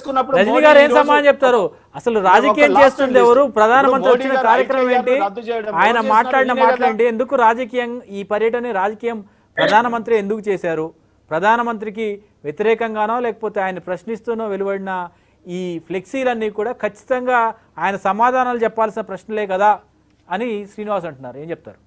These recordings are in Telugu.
తీసుకున్నప్పుడు రజనీ మోడీ గారు ఏం ఈ రోజు సమాధానం చెప్తారు అసలు ఒక రాజకీయం last చేస్తుంది list. ఎవరు ప్రధానమంత్రి ఇప్పుడు వచ్చిన మోడీ గారు కార్యక్రమం ఐక్యరాజ్యం ఏంటి రద్దు చేయడం, ఆయన ఎవరు మాట్లాడిన చేస్తున్నారు? మాట్లాడండి ఎందుకు రాజకీయం ఈ పర్యటన రాజకీయం ప్రధానమంత్రి ఎందుకు చేశారు ప్రధానమంత్రికి వ్యతిరేకంగానో లేకపోతే ఆయన ప్రశ్నిస్తూనో వెలువడిన ఈ ఫ్లెక్సీలన్నీ కూడా ఖచ్చితంగా ఆయన సమాధానాలు చెప్పాల్సిన ప్రశ్నలే కదా అని శ్రీనివాస్ అంటున్నారు ఏం చెప్తారు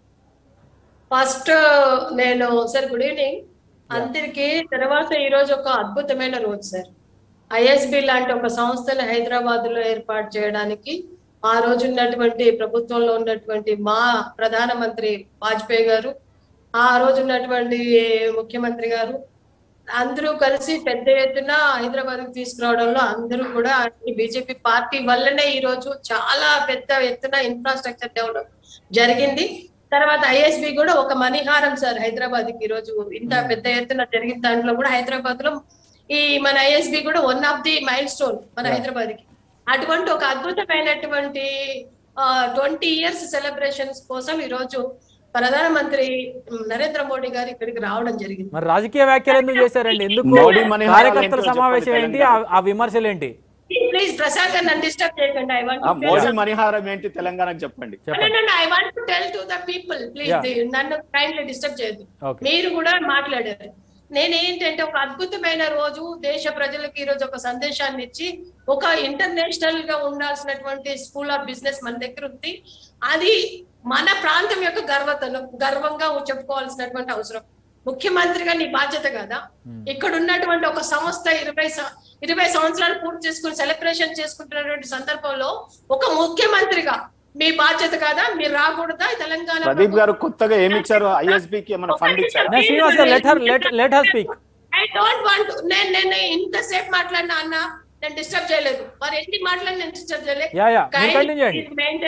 ఫస్ట్ నేను సార్ గుడ్ ఈవినింగ్ అందరికి తర్వాత ఈ రోజు ఒక అద్భుతమైన రోజు సార్ ఐఎస్బి లాంటి ఒక సంస్థను హైదరాబాద్ లో ఏర్పాటు చేయడానికి ఆ రోజు ఉన్నటువంటి ప్రభుత్వంలో ఉన్నటువంటి మా ప్రధానమంత్రి వాజ్పేయి గారు ఆ రోజు ఉన్నటువంటి ముఖ్యమంత్రి గారు అందరూ కలిసి పెద్ద ఎత్తున హైదరాబాద్ కు తీసుకురావడంలో అందరూ కూడా బీజేపీ పార్టీ వల్లనే ఈ రోజు చాలా పెద్ద ఎత్తున ఇన్ఫ్రాస్ట్రక్చర్ డెవలప్ జరిగింది తర్వాత ఐఎస్బి కూడా ఒక మణిహారం సార్ హైదరాబాద్ కి ఈ రోజు ఇంత పెద్ద ఎత్తున జరిగిన దాంట్లో కూడా హైదరాబాద్ లో ఈ మన ఐఎస్బి కూడా one of the milestone మన హైదరాబాద్ కి అటువంటి ఒక అద్భుతమైనటువంటి ట్వంటీ ఇయర్స్ సెలబ్రేషన్స్ కోసం ఈ రోజు ప్రధానమంత్రి నరేంద్ర మోడీ గారు ఇక్కడికి రావడం జరిగింది మరి రాజకీయ వ్యాఖ్యలు ఎందుకు చేశారండి ఎందుకు మోడీ మనీహారం కార్యకర్తల ఏంటో సమావేశం చెప్పండి ఏంటి ఆ- ఆ విమర్శలు ఏంటి ప్లీజ్ ప్రసాద్ గారు నన్ను డిస్టర్బ్ చేయకండి ఐ ఆ, వాంట్ మోడీ మణిహారం ఏంటి తెలంగాణకు చెప్పండి చెప్పండి I want to tell to the people please Yeah. నన్ను కైండ్లీ డిస్టర్బ్ చేయొద్దు ఓకే మీరు కూడా మాట్లాడారు నేనేంటంటే ఒక అద్భుతమైన రోజు దేశ ప్రజలకు ఈ రోజు ఒక సందేశాన్ని ఇచ్చి ఒక ఇంటర్నేషనల్ గా ఉండాల్సినటువంటి స్కూల్ ఆఫ్ బిజినెస్ మన దగ్గర ఉంది అది మన ప్రాంతం యొక్క గర్వతనం గర్వంగా చెప్పుకోవాల్సినటువంటి అవసరం ముఖ్యమంత్రిగా నీ బాధ్యత కదా ఇక్కడ ఉన్నటువంటి ఒక సంస్థ ఇరవై సం- ఇరవై సంవత్సరాలు పూర్తి చేసుకుని సెలబ్రేషన్ చేసుకుంటున్నటువంటి సందర్భంలో ఒక ముఖ్యమంత్రిగా మీ బాధ్యత కాదా మీరు రాకూడదా తెలంగాణ ప్రదీప్ గారు కొత్తగా ఏమి ఇచ్చారు ఐఎస్బి కి ఏమైనా ఫండ్ ఇచ్చారా నా శ్రీనివాస్ గారు let her let let her speak I don't want నేను నేను ఇంతసేపు మాట్లాడినా అన్న నేను డిస్టర్బ్ చేయలేదు మరి ఎన్ని మాట్లాడి నేను డిస్టర్బ్ చేయలేదు యా యా మీరు కంటిన్యూ చేయండి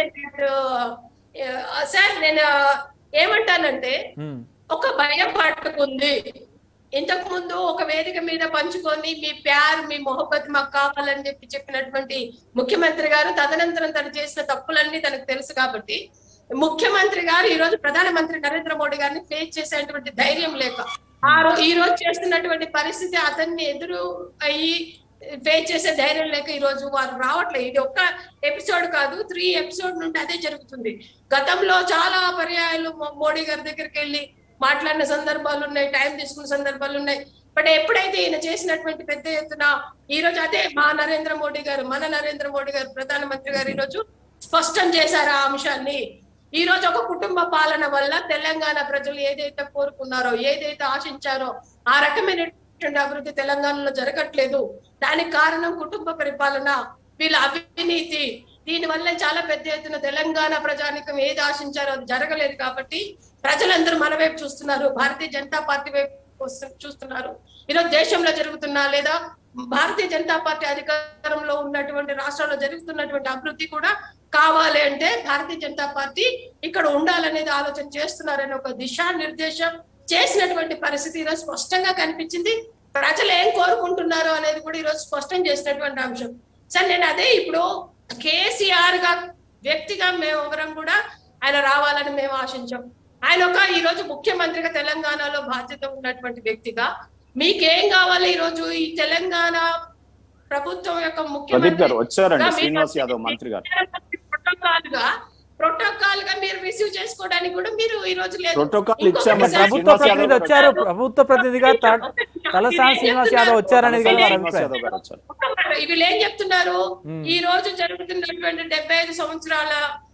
సార్ నేను ఏమంటానంటే ఉమ్, ఒక భయం పట్టుకుంది ఇంతకు ముందు ఒక వేదిక మీద పంచుకొని మీ ప్యార్ మీ మొహబ్బత్ మాకు కావాలని చెప్పి చెప్పినటువంటి ముఖ్యమంత్రి గారు తదనంతరం తను చేసిన తప్పులన్నీ తనకు తెలుసు కాబట్టి ముఖ్యమంత్రి గారు ఈ రోజు ప్రధానమంత్రి నరేంద్ర మోడీ గారిని ఫేస్ చేసేటువంటి ధైర్యం లేక ఆ రో- ఈ రోజు చేస్తున్నటువంటి పరిస్థితి అతన్ని ఎదురు అయ్యి ఫేస్ చేసే ధైర్యం లేక ఈ రోజు వారు రావట్లేదు ఇది ఒక్క ఎపిసోడ్ కాదు త్రీ ఎపిసోడ్ నుండి అదే జరుగుతుంది గతంలో చాలా పర్యాయాలు మో- మోడీ గారి దగ్గరికి వెళ్ళి మాట్లాడిన సందర్భాలు ఉన్నాయి టైం తీసుకున్న సందర్భాలు ఉన్నాయి బట్ ఎప్పుడైతే ఈయన చేసినటువంటి పెద్ద ఎత్తున ఈ రోజు అదే మా నరేంద్ర మోడీ గారు మన నరేంద్ర మోడీ గారు ప్రధానమంత్రి గారు ఈ రోజు స్పష్టం చేశారు ఆ అంశాన్ని ఈ రోజు ఒక కుటుంబ పాలన వల్ల తెలంగాణ ప్రజలు ఏదైతే కోరుకున్నారో ఏదైతే ఆశించారో ఆ రకమైనటువంటి అభివృద్ధి తెలంగాణలో జరగట్లేదు దానికి కారణం కుటుంబ పరిపాలన వీళ్ళ అవినీతి దీని వల్ల చాలా పెద్ద ఎత్తున తెలంగాణ ప్రజానికం ఏది ఆశించారో అది జరగలేదు కాబట్టి ప్రజలందరూ మన వైపు చూస్తున్నారు భారతీయ జనతా పార్టీ వైపు వస్తు- చూస్తున్నారు ఈరోజు దేశంలో జరుగుతున్న లేదా భారతీయ జనతా పార్టీ అధికారంలో ఉన్నటువంటి రాష్ట్రాల్లో జరుగుతున్నటువంటి అభివృద్ధి కూడా కావాలి అంటే భారతీయ జనతా పార్టీ ఇక్కడ ఉండాలనేది ఆలోచన చేస్తున్నారని ఒక దిశానిర్దేశం చేసినటువంటి పరిస్థితి ఈరోజు స్పష్టంగా కనిపించింది ప్రజలు ఏం కోరుకుంటున్నారు అనేది కూడా ఈరోజు స్పష్టం చేసినటువంటి అంశం సార్ నేను అదే ఇప్పుడు కేసీఆర్ గా వ్యక్తిగా మేము ఎవరం కూడా ఆయన రావాలని మేము ఆశించాం ఆయన ఒక ఈ రోజు ముఖ్యమంత్రిగా తెలంగాణలో బాధ్యత ఉన్నటువంటి వ్యక్తిగా మీకేం కావాలి ఈ రోజు ఈ తెలంగాణ ప్రభుత్వం యొక్క ప్రదీప్ గారు ముఖ్యమంత్రి వచ్చారండి మీరు శ్రీనివాస్ యాదవ్ మంత్రి గారు ప్రోటోకాల్ గా ప్రోటోకాల్ గా మీరు రిసీవ్ చేసుకోవడానికి కూడా మీరు ఈ రోజు లేదు ప్రోటోకాల్ ఇంకొకటి ఇచ్చామంటే సార్, ప్రభుత్వ శ్రీనివాస్ యాదవ్ ప్రతినిధి గారు వచ్చారు వచ్చారు. ప్రభుత్వ ప్రతినిధిగా త- తలసాని శ్రీనివాస్ యాదవ్ వచ్చారనేది కదా వారి శ్రీనివాస్ అభిప్రాయం యాదవ్ గారు వచ్చారు ఒక్క మాట, వీళ్ళు ఏం చెప్తున్నారు మ్మ్. ఈ రోజు జరుగుతున్నటువంటి డెబ్బై ఐదు సంవత్సరాల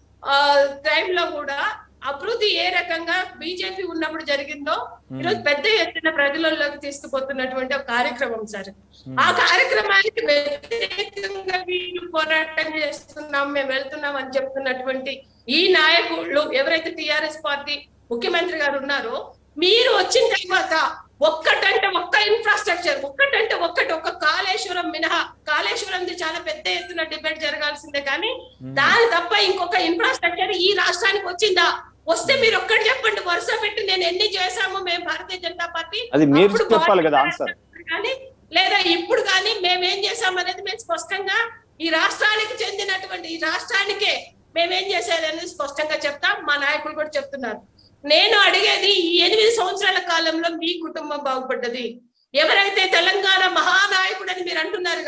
టైంలో కూడా అభివృద్ధి ఏ రకంగా బీజేపీ ఉన్నప్పుడు జరిగిందో ఈరోజు పెద్ద ఎత్తున ప్రజలలోకి తీసుకుపోతున్నటువంటి ఒక కార్యక్రమం సార్ ఆ కార్యక్రమానికి వ్యతిరేకంగా వీళ్ళు పోరాటం చేస్తున్నాం మేము వెళ్తున్నాం అని చెప్తున్నటువంటి ఈ నాయకులు ఎవరైతే టిఆర్ఎస్ పార్టీ ముఖ్యమంత్రి గారు ఉన్నారో మీరు వచ్చిన తర్వాత ఒక్కటంటే ఒక్క ఇన్ఫ్రాస్ట్రక్చర్ ఒక్కటంటే ఒక్కటి ఒక్క కాళేశ్వరం మినహా కాళేశ్వరం చాలా పెద్ద ఎత్తున డిబేట్ జరగాల్సిందే కానీ దాని తప్ప ఇంకొక ఇన్ఫ్రాస్ట్రక్చర్ ఈ రాష్ట్రానికి వచ్చిందా వస్తే మీరు ఒక్కటి చెప్పండి వరుస పెట్టి నేను ఎన్ని చేశామో మేము భారతీయ జనతా పార్టీ అది మీరు అప్పుడు చెప్పాలి కదా భారతీయ ఆన్సర్ జనతా పార్టీ కానీ లేదా ఇప్పుడు కానీ మేమేం చేశాం అనేది మేము స్పష్టంగా ఈ రాష్ట్రానికి చెందినటువంటి ఈ రాష్ట్రానికే మేమేం చేసేది అనేది స్పష్టంగా చెప్తాం మా నాయకులు కూడా చెప్తున్నారు నేను అడిగేది ఈ ఎనిమిది సంవత్సరాల కాలంలో మీ కుటుంబం బాగుపడ్డది ఎవరైతే తెలంగాణ మహానాయకుడు అని మీరు అంటున్నారుగా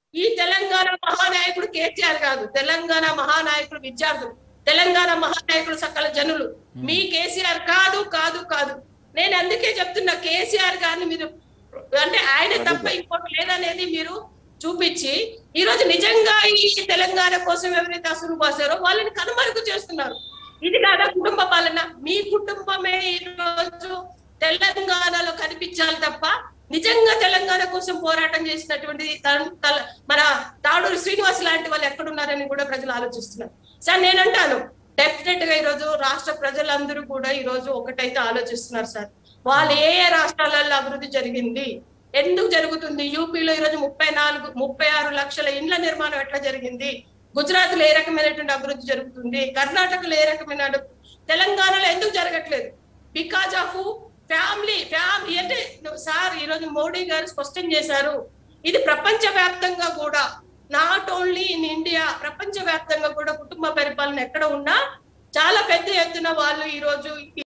ఈ తెలంగాణ మహానాయకుడు కేసీఆర్ కాదు తెలంగాణ మహానాయకుడు విద్యార్థులు తెలంగాణ మహానాయకుడు సకల జనులు మీ కేసీఆర్ కాదు కాదు కాదు నేను అందుకే చెప్తున్నా కేసీఆర్ గారిని మీరు అంటే ఆయన తప్ప ఇంకోటి లేదనేది మీరు చూపించి ఈ రోజు నిజంగా ఈ తెలంగాణ కోసం ఎవరైతే అసలు పోసారో వాళ్ళని కనుమరుగు చేస్తున్నారు ఇది కాదా కుటుంబ పాలన మీ కుటుంబమే ఈ రోజు తెలంగాణలో కనిపించాలి తప్ప నిజంగా తెలంగాణ కోసం పోరాటం చేసినటువంటి తన్- తల- మన తాడూరు శ్రీనివాస్ లాంటి వాళ్ళు ఎక్కడున్నారని కూడా ప్రజలు ఆలోచిస్తున్నారు సార్ నేను అంటాను డెఫినెట్ గా ఈ రోజు రాష్ట్ర ప్రజలందరూ కూడా ఈ రోజు ఒకటైతే ఆలోచిస్తున్నారు సార్ వాళ్ళు ఏ ఏ రాష్ట్రాలలో అభివృద్ధి జరిగింది ఎందుకు జరుగుతుంది యూపీలో ఈ రోజు ముప్పై నాలుగు ముప్పై ఆరు లక్షల ఇండ్ల నిర్మాణం ఎట్లా జరిగింది గుజరాత్ లో ఏ రకమైనటువంటి అభివృద్ధి జరుగుతుంది కర్ణాటకలో ఏ రకమైన అడు- తెలంగాణలో ఎందుకు జరగట్లేదు బికాజ్ ఆఫ్ ఫ్యామిలీ ఫ్యామిలీ అంటే సార్ ఈ రోజు మోడీ గారు స్పష్టం చేశారు ఇది ప్రపంచ వ్యాప్తంగా కూడా నాట్ ఓన్లీ ఇన్ ఇండియా ప్రపంచ వ్యాప్తంగా కూడా కుటుంబ పరిపాలన ఎక్కడ ఉన్నా చాలా పెద్ద ఎత్తున వాళ్ళు ఈ రోజు